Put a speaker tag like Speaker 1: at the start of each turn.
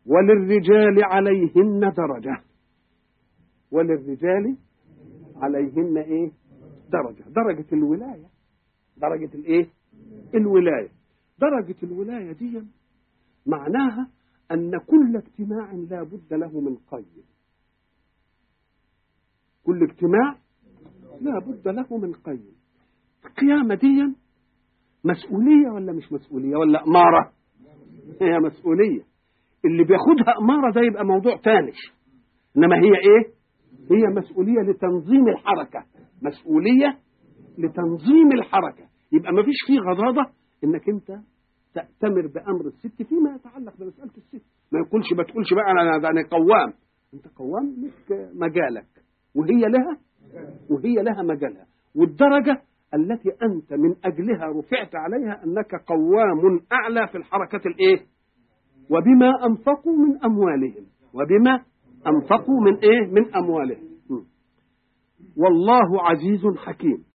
Speaker 1: وللرجال عليهن درجة وللرجال عليهن ايه درجة درجة الولاية درجة الايه الولاية درجة الولاية دي معناها أن كل اجتماع لا بد له من قيد كل اجتماع لا بد له من قيد القيامة دي مسؤولية ولا مش مسؤولية ولا أمارة هي مسؤولية اللي بياخدها أمارة ده يبقى موضوع تاني إنما هي إيه هي مسؤولية لتنظيم الحركة مسؤولية لتنظيم الحركة يبقى ما فيش فيه غضاضة إنك أنت تأتمر بأمر الست فيما يتعلق بمسألة الست ما يقولش ما تقولش بقى أنا أنا قوام أنت قوام لك مجالك وهي لها وهي لها مجالها والدرجة التي أنت من أجلها رفعت عليها أنك قوام أعلى في الحركة الإيه وبما أنفقوا من أموالهم وبما أنفقوا من إيه من أموالهم والله عزيز حكيم